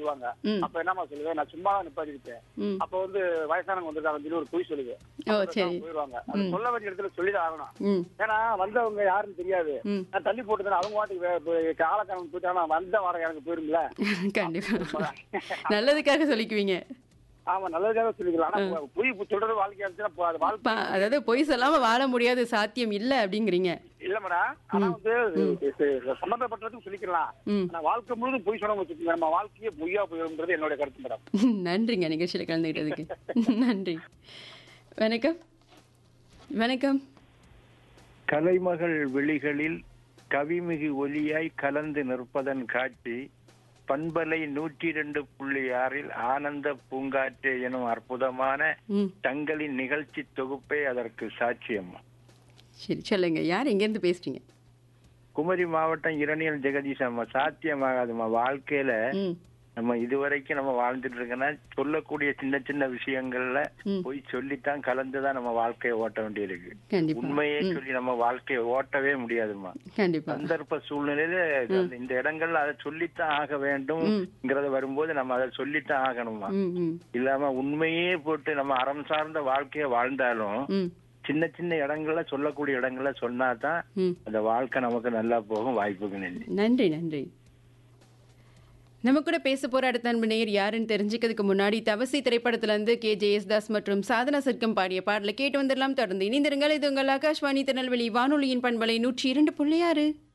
சொல்லுவாங்க ம். அப்ப என்னமா சொல்லுவேன் நான் சும்மா தான் நிப்பாட்டிருப்பேன் ம் அப்ப வந்து வயசானவங்க வந்திருக்காங்க சொல்லி ஒரு பொய் சொல்லுவேன் ஓ அப்புறம் சரி அவங்க போயிடுவாங்க அது சொல்ல வேண்டிய இடத்துல சொல்லிதான் ஆகணும் ம் ஏன்னா வந்தவங்க யாருன்னு தெரியாது ம் நான் தள்ளி போட்டுதான் அவங்க வாட்டுக்கு காலக்காரங்க போயிட்டாங்கன்னா வந்த வாடகை எனக்கு போயிரும்ல கண்டிப்பா நல்லதுக்காக சொல்லிக்குவீங்க ஆமா நல்லதுக்காக சொல்லிக்கலாம் ஆனா பொய் சொல்றது வாழ்க்கை இருந்துச்சுன்னா அப்ப அது வாழ்க்கை பா- அதாவது பொய் சொல்லாம வாழ முடியாது சாத்தியம் இல்ல அப்படிங்கிறீங்க இல்ல மேடம் ஆனா வந்து சம்பந்தப்பட்டதுக்கு சொல்லிக்கலாம் ம் ஆனா வாழ்க்கை முழுதும் பொய் சொன்ன வச்சுக்கோங்க நம்ம வாழ்க்கையே பொய்யா போயிரும்ன்றது என்னோட கருத்து மேடம் நன்றிங்க நிகழ்ச்சியில் கலந்துக்கிட்டதுக்கு நன்றி வணக்கம் வணக்கம் கலைமகள் விழிகளில் கவிமிகு ஒலியாய் கலந்து நிற்பதன் காட்சி பண்பலை நூற்றி இரண்டு புள்ளி ஆறில் ஆனந்த பூங்காற்றே எனும் அற்புதமான ம் தங்களின் நிகழ்ச்சி தொகுப்பே அதற்கு சாட்சியம் சரி சொல்லுங்க யார் எங்கேருந்து பேசுறீங்க குமரி மாவட்டம் இரணியல் ஜெகதீஷ் அம்மா சாத்தியமாகாதும்மா வாழ்க்கையில ம் நம்ம இதுவரைக்கும் நம்ம வாழ்ந்துட்டு இருக்கோம்னா சொல்லக்கூடிய சின்ன சின்ன விஷயங்கள்ல ம். போய் சொல்லித்தான் கலந்துதான் நம்ம வாழ்க்கையை ஓட்ட வேண்டியிருக்கு கண்டிப்பா உண்மையே சொல்லி நம்ம வாழ்க்கையை ஓட்டவே முடியாதும்மா கண்டிப்பா சந்தர்ப்ப சூழ்நிலையில அந்த- இந்த இடங்கள்ல அதை சொல்லித்தான் ஆக வேண்டும்ங்கிறத வரும்போது நம்ம அதை சொல்லித்தான் ஆகணுமா ம் ம் இல்லாம உண்மையே போட்டு நம்ம அறம் சார்ந்த வாழ்க்கைய வாழ்ந்தாலும் ம் சின்ன சின்ன இடங்கள்ல சொல்லக்கூடிய இடங்கள்ல சொன்னாதான் ம் அந்த வாழ்க்கை நமக்கு நல்லா போகும் வாய்ப்புக்கு நன்றி நன்றி நன்றி நம்ம கூட பேச போற அடுத்த அன்பு நேயர் யாருன்னு தெரிஞ்சுக்கிறதுக்கு முன்னாடி தவசி திரைப்படத்துல இருந்து கே ஜெயஸ்தாஸ் மற்றும் சாதனா சர்க்கம் பாடிய பாடலை கேட்டு வந்துடலாம் தொடர்ந்து இணைந்திருங்கள் இது உங்கள் ஆகாஷ்வாணி திருநெல்வேலி வானொலியின் பண்பலை நூற்றி இரண்டு புள்ளி ஆறு